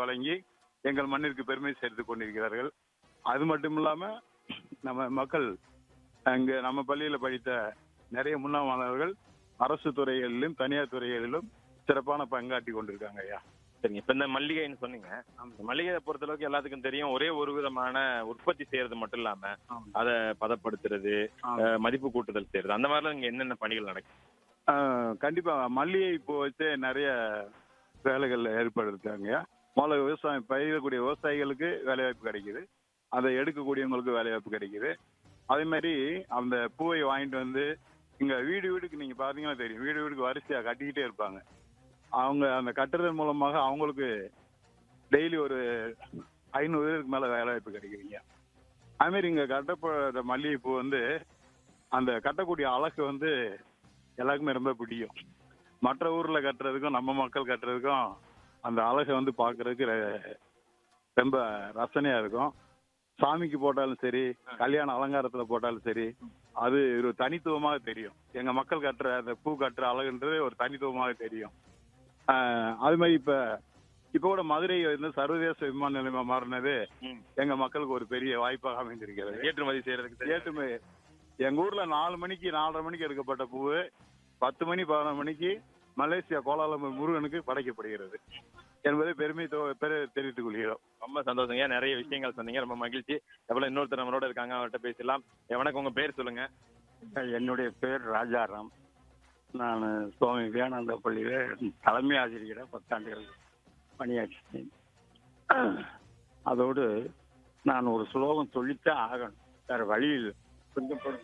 வழங்கி எங்கள் மண்ணிற்கு பெருமை சேர்த்து கொண்டிருக்கிறார்கள் அது மட்டும் இல்லாம நம்ம மக்கள் அங்க நம்ம பள்ளியில படித்த நிறைய முன்னாள் மாணவர்கள் அரசு துறைகளிலும் தனியார் துறைகளிலும் சிறப்பான பங்காற்றி கொண்டிருக்காங்க ஐயா சரிங்க இப்ப இந்த மல்லிகைன்னு சொன்னீங்க இந்த மல்லிகையை பொறுத்த அளவுக்கு எல்லாத்துக்கும் தெரியும் ஒரே ஒரு விதமான உற்பத்தி செய்யறது மட்டும் இல்லாம அதை பதப்படுத்துறது அஹ், மதிப்பு கூட்டுதல் செய்யறது அந்த மாதிரிலாம் இங்க என்னென்ன பணிகள் நடக்கும் ஆஹ் கண்டிப்பா மல்லிகை இப்போ வச்சு நிறைய வேலைகள் ஏற்படுத்திருக்காங்க முதல்ல விவசாயம் பயிரக்கூடிய விவசாயிகளுக்கு வேலைவாய்ப்பு கிடைக்குது அதை எடுக்கக்கூடியவங்களுக்கு வேலைவாய்ப்பு கிடைக்குது அதே மாதிரி அந்த பூவை வாங்கிட்டு வந்து இங்க வீடு வீடுக்கு நீங்க பாத்தீங்கன்னா தெரியும் வீடு வீடுக்கு வரிசையா கட்டிக்கிட்டே இருப்பாங்க அவங்க அந்த கட்டுறதன் மூலமாக அவங்களுக்கு டெய்லி ஒரு ஐநூறு பேருக்கு மேல வேலைவாய்ப்பு கிடைக்குதுங்க அதே மாதிரி இங்க கட்டப்படுற மல்லிகைப்பூ வந்து அந்த கட்டக்கூடிய அழகு வந்து எல்லாருக்குமே ரொம்ப பிடிக்கும் மற்ற ஊர்ல கட்டுறதுக்கும் நம்ம மக்கள் கட்டுறதுக்கும் அந்த அழகை வந்து பார்க்கிறதுக்கு ரெ- ரொம்ப ரசனையா இருக்கும் சாமிக்கு போட்டாலும் சரி கல்யாண அலங்காரத்துல போட்டாலும் சரி அது ஒரு தனித்துவமாக தெரியும் எங்க மக்கள் கட்டுற அந்த பூ கட்டுற அழகுன்றது ஒரு தனித்துவமாக தெரியும் ஆஹ் அது மாதிரி இப்ப இப்ப கூட மதுரை வந்து சர்வதேச விமான நிலையமா மாறினது ம். எங்க மக்களுக்கு ஒரு பெரிய வாய்ப்பாக அமைந்திருக்கிறது ஏற்றுமதி செய்யறதுக்கு தெரியும். ஏற்றுமதி எங்க ஊர்ல நாலு மணிக்கு நாலரை மணிக்கு எடுக்கப்பட்ட பூவு பத்து மணி பதினொரு மணிக்கு மலேசியா கோலாலம்பூர் முருகனுக்கு படைக்கப்படுகிறது என்பதை பெருமை தொ- பெரு- தெரிவித்துக் கொள்கிறோம் ரொம்ப சந்தோஷங்க நிறைய விஷயங்கள் சொன்னீங்க ரொம்ப மகிழ்ச்சி எவ்வளவு இன்னொருத்தர் நம்மளோட இருக்காங்க அவர்கிட்ட பேசலாம் வணக்கம் உங்க பேர் சொல்லுங்க என்னுடைய பேர் ராஜாராம் நான் சுவாமி விவேகானந்த பள்ளியில் தலைமை ஆசிரியராக பத்தாண்டுகள் பணியாற்றினேன் அதோடு நான் ஒரு ஸ்லோகம் சொல்லித்தான் ஆகணும் வேற வழி இல்லை கொஞ்சம் பொறு-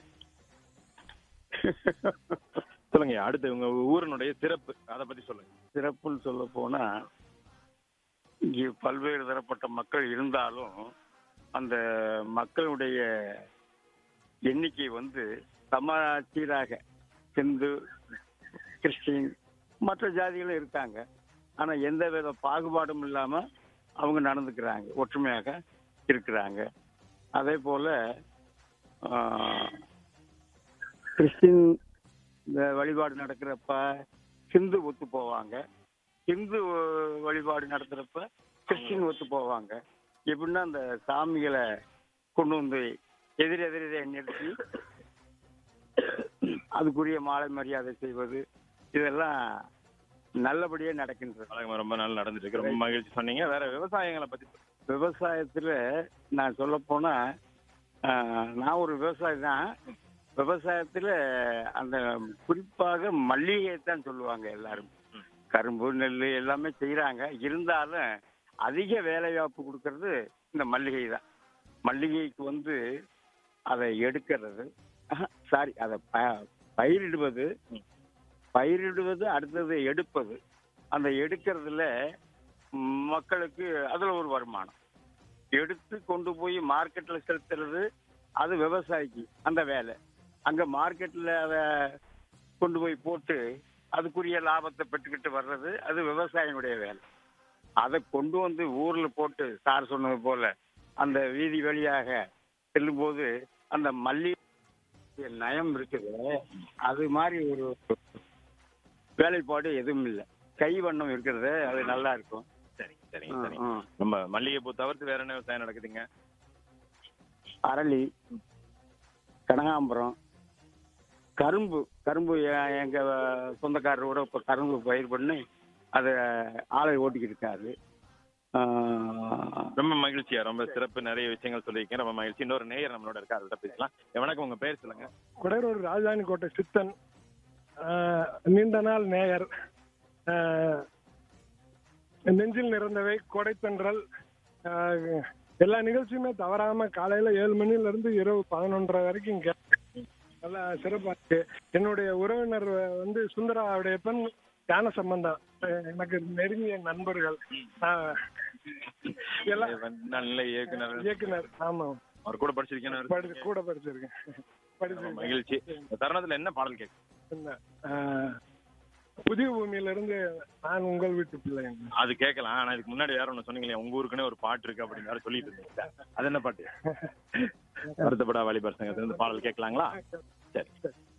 சொல்லுங்க அடுத்து உங்க ஊரினுடைய சிறப்பு அதை பத்தி சொல்லுங்க சிறப்புன்னு சொல்ல போனா இங்கே பல்வேறு தரப்பட்ட மக்கள் இருந்தாலும் அந்த மக்களுடைய எண்ணிக்கை வந்து சமச்சீராக இந்து கிறிஸ்டின் மற்ற ஜாதிகளும் இருக்காங்க ஆனா எந்த வித பாகுபாடும் இல்லாம அவங்க நடந்துக்கிறாங்க ஒற்றுமையாக இருக்கிறாங்க அதே போல ஆஹ், கிறிஸ்டின் இந்த வழிபாடு நடக்கிறப்ப ஹிந்து ஒத்து போவாங்க ஹிந்து வழிபாடு நடத்துறப்ப கிறிஸ்டின் ஒத்து போவாங்க எப்படின்னா அந்த சாமிகளை கொண்டு வந்து எதிர் எதிரே நிறுத்தி அதுக்குரிய மாலை மரியாதை செய்வது இதெல்லாம் நல்லபடியா நடக்கின்றது வணக்கம் ரொம்ப நாள் நடந்துட்டு இருக்கு ரொம்ப மகிழ்ச்சி சொன்னீங்க வேற விவசாயங்களை பத்தி சொல்லுங்க. விவசாயத்துல நான் சொல்ல போனா ஆஹ், நான் ஒரு விவசாயி தான் விவசாயத்துல அந்த குறிப்பாக மல்லிகை தான் சொல்லுவாங்க எல்லாரும் கரும்பு நெல் எல்லாமே செய்யறாங்க இருந்தாலும் அதிக வேலைவாய்ப்பு கொடுக்கறது இந்த மல்லிகை தான் மல்லிகைக்கு வந்து அதை எடுக்கிறது சாரி அதை ப- பயிரிடுவது பயிரிடுவது அடுத்தது எடுப்பது அந்த எடுக்கிறதுல மக்களுக்கு அதுல ஒரு வருமானம் எடுத்து கொண்டு போய் மார்க்கெட்ல செலுத்துறது அது விவசாயிக்கு அந்த வேலை அங்க மார்க்கெட்ல அதை கொண்டு போய் போட்டு அதுக்குரிய லாபத்தை பெற்றுக்கிட்டு வர்றது அது விவசாயினுடைய வேலை அதை கொண்டு வந்து ஊர்ல போட்டு சார் சொன்னது போல அந்த வீதி வழியாக செல்லும்போது அந்த மல்லி நயம் இருக்குது அது மாதிரி ஒரு வேலைப்பாடு எதுவும் இல்லை கை வண்ணம் இருக்கிறது அது நல்லா இருக்கும் சரிங்க சரிங்க ஆ, சரிங்க ஆ. நம்ம மல்லிகைப்பூ தவிர்த்து வேற என்ன விவசாயம் நடக்குதுங்க அரளி கனகாம்பரம் கரும்பு கரும்பு எ- எங்க சொந்தக்காரர் கூட இப்போ கரும்பு பயிர் பண்ணி அதை ஆளை ஓட்டிக்கிட்டு இருக்காரு ஆஹ், ரொம்ப மகிழ்ச்சியா ரொம்ப சிறப்பு நிறைய விஷயங்கள் சொல்லியிருக்கேன் ரொம்ப மகிழ்ச்சி இன்னொரு நேயர் நம்மளோட இருக்கா அவர்கிட்ட பேசலாம் வணக்கம் உங்க பேர் சொல்லுங்க குடரூர் ராஜதானி கோட்டை சித்தன் ஆஹ், நீண்ட நாள் நேயர் ஆஹ், நெஞ்சில் நிறந்தவை கொடைத்தன்றல் ஆஹ், எல்லா நிகழ்ச்சியுமே தவறாம காலையில ஏழு மணில இருந்து இரவு பதினொன்றரை வரைக்கும் கே நல்லா சிறப்பா இருக்கு என்னுடைய உறவினர் வந்து சுந்தராவுடைய பெண் ஞான சம்பந்தம் அஹ், எனக்கு நெருங்கிய நண்பர்கள் ஆஹ், எல்லாம் நல்ல இயக்குனர் இயக்குனர் ஆமா அவர் கூட படிச்சிருக்கேன் படிச்சு கூட படிச்சிருக்கேன் படிச்சிருக்கேன் மகிழ்ச்சி இந்த தருணத்துல என்ன பாடல் கேட்கும் என்ன, ஆஹ், புதிய பூமியில இருந்து நான் உங்கள் வீட்டு பிள்ளைங்க அது கேட்கலாம் ஆனா இதுக்கு முன்னாடி வேற ஒண்ணு சொன்னீங்களே உங்க ஊருக்குன்னே ஒரு பாட்டு இருக்கு அப்படின்னு வேற சொல்லிட்டு இருந்தீங்க அது என்ன பாட்டு வருத்தப்படா வாலிபர் சங்கத்துல இருந்து பாடல் கேட்கலாங்களா சரி